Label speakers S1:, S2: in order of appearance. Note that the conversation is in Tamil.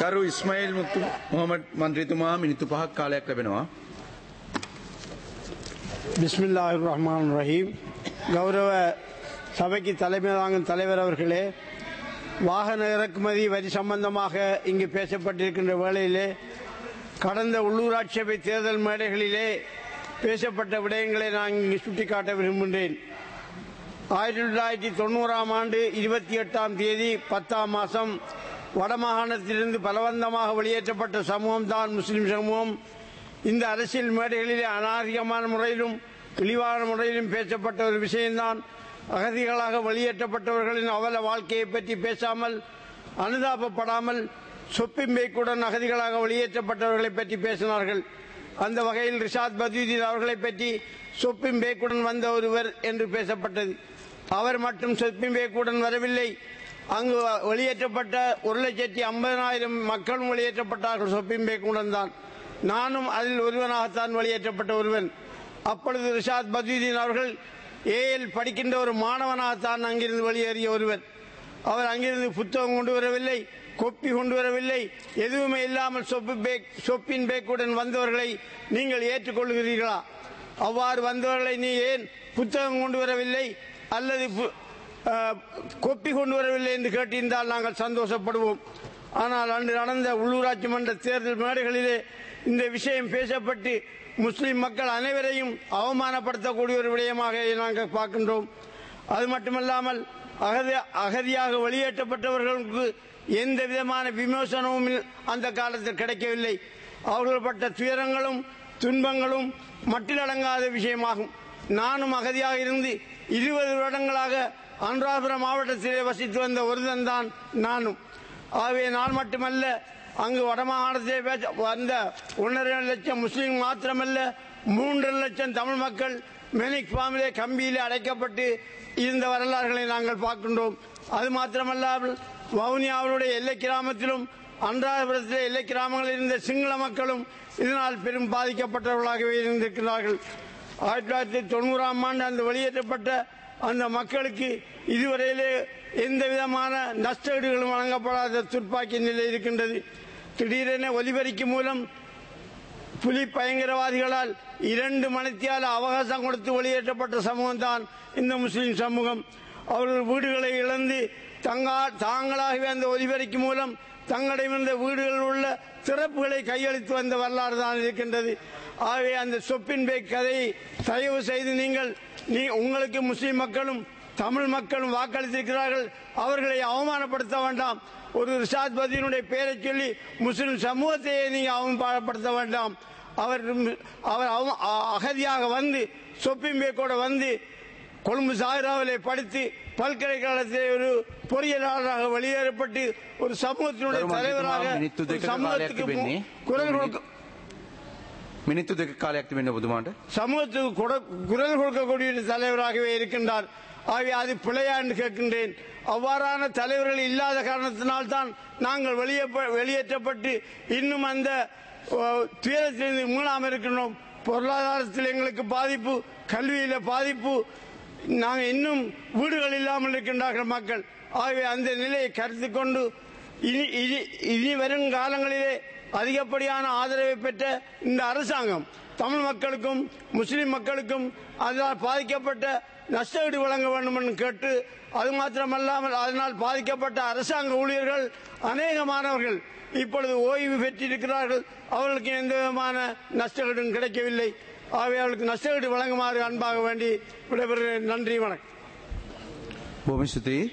S1: ගරු ඉස්මයිල් මුතු මොහමඩ් මන්ත්‍රීතුමා මිනිත්තු පහක් කාලයක් ලැබෙනවා.
S2: பிஸ்மில்லாஹ் ரஹ்மான் ரஹீம் கௌரவ சபைக்கு தலைமை தாங்கும் தலைவர் அவர்களே வாகன இறக்குமதி வரி சம்பந்தமாக இங்கு பேசப்பட்டிருக்கின்ற வேளையிலே கடந்த உள்ளூராட்சி சபை தேர்தல் மேடைகளிலே பேசப்பட்ட விடயங்களை நான் இங்கு சுட்டிக்காட்ட விரும்புகின்றேன் ஆயிரத்தி தொள்ளாயிரத்தி தொண்ணூறாம் ஆண்டு இருபத்தி எட்டாம் தேதி பத்தாம் மாதம் வடமாகாணத்திலிருந்து பலவந்தமாக வெளியேற்றப்பட்ட சமூகம் தான் முஸ்லிம் சமூகம் இந்த அரசியல் மேடைகளிலே அநாகரிகமான முறையிலும் இழிவான முறையிலும் பேசப்பட்ட ஒரு விஷயம்தான் அகதிகளாக வெளியேற்றப்பட்டவர்களின் அவல வாழ்க்கையை பற்றி பேசாமல் அனுதாபப்படாமல் சொப்பிம்பேக்குடன் அகதிகளாக வெளியேற்றப்பட்டவர்களை பற்றி பேசினார்கள் அந்த வகையில் ரிஷாத் பதீதீன் அவர்களை பற்றி சொப்பிம்பேக்குடன் வந்த ஒருவர் என்று பேசப்பட்டது அவர் மட்டும் சொப்பிம்பேக்குடன் வரவில்லை அங்கு வெளியேற்றப்பட்ட ஒரு லட்சத்தி ஐம்பதனாயிரம் மக்களும் வெளியேற்றப்பட்டார்கள் சொப்பிம்பேக்குடன் தான் நானும் அதில் ஒருவனாகத்தான் வெளியேற்றப்பட்ட ஒருவன் அப்பொழுது ரிஷாத் பதீதீன் அவர்கள் ஏஎல் படிக்கின்ற ஒரு மாணவனாகத்தான் அங்கிருந்து வெளியேறிய ஒருவர் அவர் அங்கிருந்து புத்தகம் கொண்டு வரவில்லை கொப்பி கொண்டு வரவில்லை எதுவுமே இல்லாமல் சொப்பு பேக் சொப்பின் பேக்குடன் வந்தவர்களை நீங்கள் ஏற்றுக்கொள்கிறீர்களா அவ்வாறு வந்தவர்களை நீ ஏன் புத்தகம் கொண்டு வரவில்லை அல்லது பு- அஹ், கொப்பி கொண்டு வரவில்லை என்று கேட்டிருந்தால் நாங்கள் சந்தோஷப்படுவோம் ஆனால் அன்று நடந்த உள்ளூராட்சி மன்ற தேர்தல் மேடைகளிலே இந்த விஷயம் பேசப்பட்டு முஸ்லிம் மக்கள் அனைவரையும் அவமானப்படுத்தக்கூடிய ஒரு விடயமாக நாங்கள் பார்க்கின்றோம் அது மட்டுமல்லாமல் அகதி அகதியாக வெளியேற்றப்பட்டவர்களுக்கு எந்த விதமான விமோசனமும் இல்ல- அந்த காலத்தில் கிடைக்கவில்லை அவர்கள் பட்ட துயரங்களும் துன்பங்களும் மட்டிலடங்காத விஷயமாகும் நானும் அகதியாக இருந்து இருபது வருடங்களாக அனுராபுரம் மாவட்டத்திலே வசித்து வந்த ஒருதன் தான் நானும் ஆகவே நான் மட்டுமல்ல அங்கு வடமாகாணத்திலே பேச- வந்த ஒன்றரை லட்சம் முஸ்லீம் மாத்திரமல்ல மூன்றரை லட்சம் தமிழ் மக்கள் மெனிக் ஃபார்மிலே கம்பியிலே அடைக்கப்பட்டு இருந்த வரலாறுகளை நாங்கள் பார்க்கின்றோம் அது மாத்திரமல்லாமல் வவுனியாவுடைய எல்லை கிராமத்திலும் அன்றாபுரத்திலே எல்லை கிராமங்களில் இருந்த சிங்கள மக்களும் இதனால் பெரும் பாதிக்கப்பட்டவர்களாகவே இருந்திருக்கிறார்கள் ஆயிரத்தி தொள்ளாயிரத்தி தொண்ணூறாம் ஆண்டு அந்த வெளியேற்றப்பட்ட அந்த மக்களுக்கு இதுவரையிலே எந்த விதமான நஷ்டஈடுகளும் வழங்கப்படாத துப்பாக்கி நிலை இருக்கின்றது திடீரென ஒலிபெருக்கி மூலம் புலி பயங்கரவாதிகளால் இரண்டு மணித்தியால அவகாசம் கொடுத்து வெளியேற்றப்பட்ட சமூகம் தான் இந்த முஸ்லிம் சமூகம் அவர்கள் வீடுகளை இழந்து தங்கா தாங்களாகவே அந்த ஒலிபெருக்கி மூலம் தங்களிடமிருந்த வீடுகளில் உள்ள திறப்புகளை கையளித்து வந்த வரலாறு தான் இருக்கின்றது ஆகவே அந்த சொப்பின் பேக் கதையை தயவு செய்து நீங்கள் நீ உங்களுக்கு முஸ்லிம் மக்களும் தமிழ் மக்களும் வாக்களித்திருக்கிறார்கள் அவர்களை அவமானப்படுத்த வேண்டாம் ஒரு ரிஷாத் பதினுடைய பெயரை சொல்லி முஸ்லிம் சமூகத்தையே நீங்க அவமானப்படுத்த வேண்டாம் அவர் அவர் அவ- அ- அகதியாக வந்து சொப்பிம்பேக்கோட வந்து கொழும்பு சாகராவிலே படித்து பல்கலைக்கழகத்திலே ஒரு பொறியியலாளராக வெளியேறப்பட்டு ஒரு சமூகத்தினுடைய
S1: கருமாந்திரமா
S2: தலைவராக
S1: மினித்து
S2: ஒரு
S1: දෙකක
S2: சமூகத்துக்கு
S1: කාලයක් තිබෙන්නේ.
S2: குரல் கொடுக்க
S1: මිනිත්තු දෙක කාලයක් තිබෙන බුදුමාට.
S2: சமூகத்துக்கு குட- குரல் கொடுக்கக்கூடிய ஒரு தலைவராகவே இருக்கின்றார் ஆகவே அது பிழையா என்று கேட்கின்றேன் அவ்வாறான தலைவர்கள் இல்லாத காரணத்தினால்தான் நாங்கள் வெளியே வெளியேற்றப்பட்டு இன்னும் அந்த ஓ, துயரத்திலிருந்து மீளாமல் இருக்கின்றோம் பொருளாதாரத்தில் எங்களுக்கு பாதிப்பு கல்வியில பாதிப்பு நாங்கள் இன்னும் வீடுகள் இல்லாமல் இருக்கின்றார்கள் மக்கள் ஆகவே அந்த நிலையை கருத்து கொண்டு இனி இனி இனி வரும் காலங்களிலே அதிகப்படியான ஆதரவை பெற்ற இந்த அரசாங்கம் தமிழ் மக்களுக்கும் முஸ்லிம் மக்களுக்கும் அதனால் பாதிக்கப்பட்ட நஷ்டஈடு வழங்க வேண்டும் என்று கேட்டு அது மாத்திரமல்லாமல் அதனால் பாதிக்கப்பட்ட அரசாங்க ஊழியர்கள் அநேகமானவர்கள் இப்பொழுது ஓய்வு பெற்றிருக்கிறார்கள் அவர்களுக்கு எந்த விதமான நஷ்டஈடும் கிடைக்கவில்லை ஆகவே அவர்களுக்கு நஷ்டஈடு வழங்குமாறு அன்பாக வேண்டி விடைபெறுகிறேன் நன்றி வணக்கம்
S1: බොහොම ස්තුතියි.